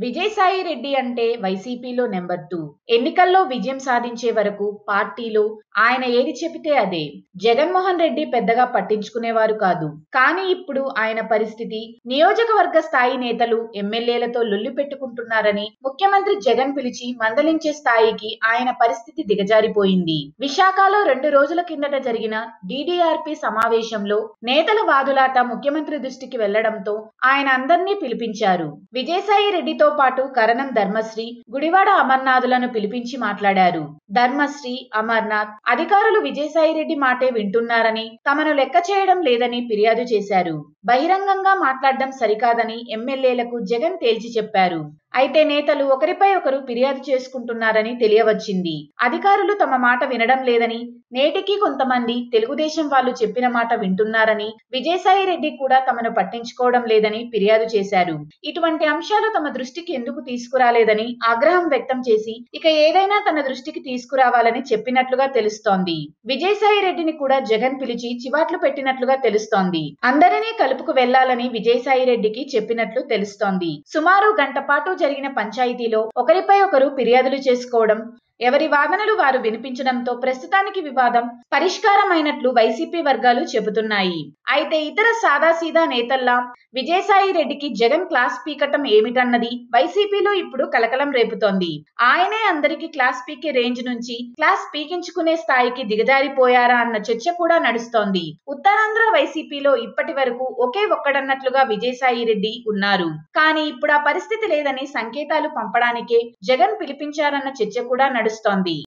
విజయసాయి రెడ్డి అంటే వైసీపీలో number two ఎన్నికల్లో విజయం సాధించే వరకు పార్టీలో ఆయన ఏది చెబితే అదే జగన్మోహన్ రెడ్డి పెద్దగా పట్టించుకునేవారు కాదు కానీ ఇప్పుడు ఆయన పరిస్థితి నియోజకవర్గ స్థాయి నేతలు ఎమ్మెల్యేలతో లొల్లి పెట్టుకుంటున్నారని ముఖ్యమంత్రి జగన్ పిలిచి మందలించే స్థాయికి ఆయన పరిస్థితి దిగజారిపోయింది విశాఖలో రెండు రోజుల కిందట జరిగిన డిడిఆర్పి సమావేశంలో నేతల వాదులాట ముఖ్యమంత్రి దృష్టికి వెళ్లడంతో ఆయన అందర్నీ పిలిపించారు విజయసాయి రెడ్డితో పాటు కరణం ధర్మశ్రీ గుడివాడ అమర్నాథులను పిలిపించి మాట్లాడారు ధర్మశ్రీ అమర్నాథ్ అధికారులు విజయసాయి రెడ్డి మాటే వింటున్నారని తమను లెక్క చేయడం లేదని ఫిర్యాదు చేశారు బహిరంగంగా మాట్లాడడం సరికాదని ఎమ్మెల్యేలకు జగన్ తేల్చి చెప్పారు అయితే నేతలు ఒకరిపై ఒకరు ఫిర్యాదు చేసుకుంటున్నారని తెలియవచ్చింది అధికారులు తమ మాట వినడం లేదని నేటికి కొంతమంది తెలుగుదేశం వాళ్ళు చెప్పిన మాట వింటున్నారని విజయసాయి రెడ్డి కూడా తమను పట్టించుకోవడం లేదని ఫిర్యాదు చేశారు ఇటువంటి అంశాలు తమ దృష్టికి ఎందుకు తీసుకురాలేదని ఆగ్రహం వ్యక్తం చేసి ఇక ఏదైనా తన దృష్టికి తీసుకురావాలని చెప్పినట్లుగా తెలుస్తోంది విజయసాయి రెడ్డిని కూడా జగన్ పిలిచి చివాట్లు పెట్టినట్లుగా తెలుస్తోంది అందరినీ కలుపుకు వెళ్లాలని విజయసాయి రెడ్డికి చెప్పినట్లు తెలుస్తోంది సుమారు గంట పాటు జరిగిన పంచాయతీలో ఒకరిపై ఒకరు ఫిర్యాదులు చేసుకోవడం ఎవరి వాదనలు వారు వినిపించడంతో ప్రస్తుతానికి వివాదం పరిష్కారమైనట్లు వైసీపీ వర్గాలు చెబుతున్నాయి అయితే ఇతర సాదాసీదా నేతల్లా విజయసాయి రెడ్డికి జగన్ క్లాస్ పీకటం ఏమిటన్నది వైసీపీలో ఇప్పుడు కలకలం రేపుతోంది ఆయనే అందరికి క్లాస్ పీకే రేంజ్ నుంచి క్లాస్ పీకించుకునే స్థాయికి దిగజారిపోయారా అన్న చర్చ కూడా నడుస్తోంది ఉత్తరాంధ్ర వైసీపీలో ఇప్పటి వరకు ఒకే ఒక్కడన్నట్లుగా విజయసాయి రెడ్డి ఉన్నారు కానీ ఇప్పుడు ఆ పరిస్థితి లేదని సంకేతాలు పంపడానికే జగన్ పిలిపించారన్న చర్చ కూడా నడుస్తోంది